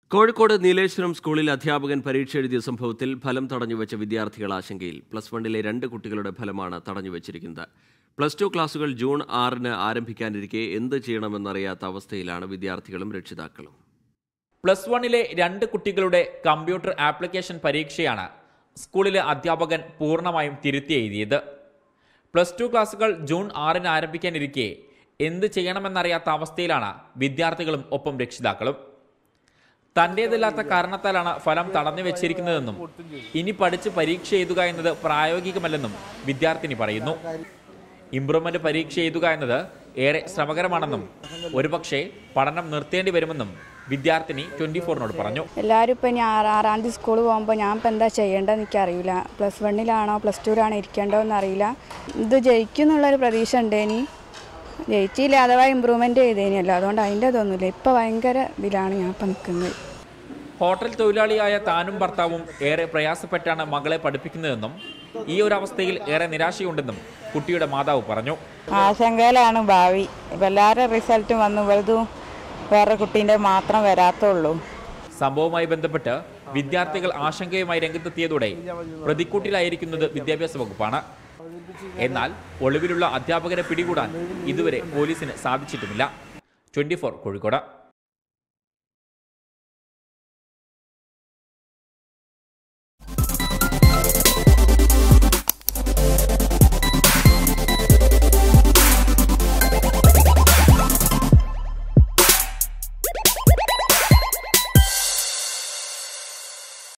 കോഴിക്കോട് നീലേശ്വരം സ്കൂളിൽ അധ്യാപകൻ പരീക്ഷ എഴുതിയ സംഭവത്തിൽ ഫലം തടഞ്ഞുവെച്ച വിദ്യാർത്ഥികൾ ആശങ്കയിൽ പ്ലസ് വണ്ണിലെ രണ്ട് കുട്ടികളുടെ ഫലമാണ് തടഞ്ഞുവച്ചിരിക്കുന്നത് പ്ലസ് ടു ക്ലാസുകൾ ജൂൺ ആറിന് ആരംഭിക്കാനിരിക്കെ എന്ത് ചെയ്യണമെന്നറിയാത്ത അവസ്ഥയിലാണ് വിദ്യാർത്ഥികളും രക്ഷിതാക്കളും പ്ലസ് വണ്ണിലെ രണ്ട് കുട്ടികളുടെ കമ്പ്യൂട്ടർ ആപ്ലിക്കേഷൻ പരീക്ഷയാണ് സ്കൂളിലെ അധ്യാപകൻ പൂർണ്ണമായും തിരുത്തി എഴുതിയത് പ്ലസ് ടു ക്ലാസുകൾ ജൂൺ ആറിന് ആരംഭിക്കാനിരിക്കെ എന്ത് ചെയ്യണമെന്നറിയാത്ത അവസ്ഥയിലാണ് വിദ്യാർത്ഥികളും ഒപ്പം രക്ഷിതാക്കളും തൻ്റേതല്ലാത്ത കാരണത്താലാണ് ഫലം തടഞ്ഞു വെച്ചിരിക്കുന്നതെന്നും ഇനി പഠിച്ച് പരീക്ഷ എഴുതുക എന്നത് പ്രായോഗികമല്ലെന്നും വിദ്യാർത്ഥിനി പറയുന്നു ഇംപ്രൂവ്മെന്റ് പരീക്ഷ എഴുതുക എന്നത് ഏറെ ശ്രമകരമാണെന്നും ഒരുപക്ഷെ പഠനം നിർത്തേണ്ടി വരുമെന്നും വിദ്യാർത്ഥിനി ട്വന്റി ഫോറിനോട് പറഞ്ഞു എല്ലാവരും ഇപ്പം ഇനി ആറ് ആറാം തീയതി സ്കൂൾ പോകുമ്പോൾ ഞാൻ ഇപ്പം എന്താ ചെയ്യേണ്ടതെന്ന് എനിക്കറിയില്ല പ്ലസ് വണ്ണിലാണോ പ്ലസ് ടുവിലാണോ ഇരിക്കേണ്ടതെന്ന് അറിയില്ല ഇത് ജയിക്കും എന്നുള്ളൊരു പ്രതീക്ഷ ഉണ്ടേനി ജയിച്ചില്ല അഥവാ ഇമ്പ്രൂവ്മെൻ്റ് ചെയ്തേനിയല്ലോ അതുകൊണ്ട് അതിൻ്റെ ഇതൊന്നുമില്ല ഇപ്പോൾ ഭയങ്കര ഇതിലാണ് ഞാൻ ഇപ്പം നിൽക്കുന്നത് ഹോട്ടൽ തൊഴിലാളിയായ താനും ഭർത്താവും ഏറെ പ്രയാസപ്പെട്ടാണ് മകളെ പഠിപ്പിക്കുന്നതെന്നും ഈ ഒരു അവസ്ഥയിൽ ഏറെ നിരാശയുണ്ടെന്നും കുട്ടിയുടെ മാതാവ് പറഞ്ഞു ആശങ്കയിലാണ് ഭാവി ഇപ്പം എല്ലാവരുടെ റിസൾട്ടും വന്നു വലുതും വേറെ കുട്ടീൻ്റെ മാത്രം വരാത്തുള്ളൂ സംഭവവുമായി ബന്ധപ്പെട്ട് വിദ്യാർത്ഥികൾ ആശങ്കയുമായി രംഗത്തെത്തിയതോടെ പ്രതിക്കൂട്ടിലായിരിക്കുന്നത് വിദ്യാഭ്യാസ വകുപ്പാണ് എന്നാൽ ഒളിവിലുള്ള അധ്യാപകരെ പിടികൂടാൻ ഇതുവരെ പോലീസിന് സാധിച്ചിട്ടുമില്ല ട്വന്റി കോഴിക്കോട്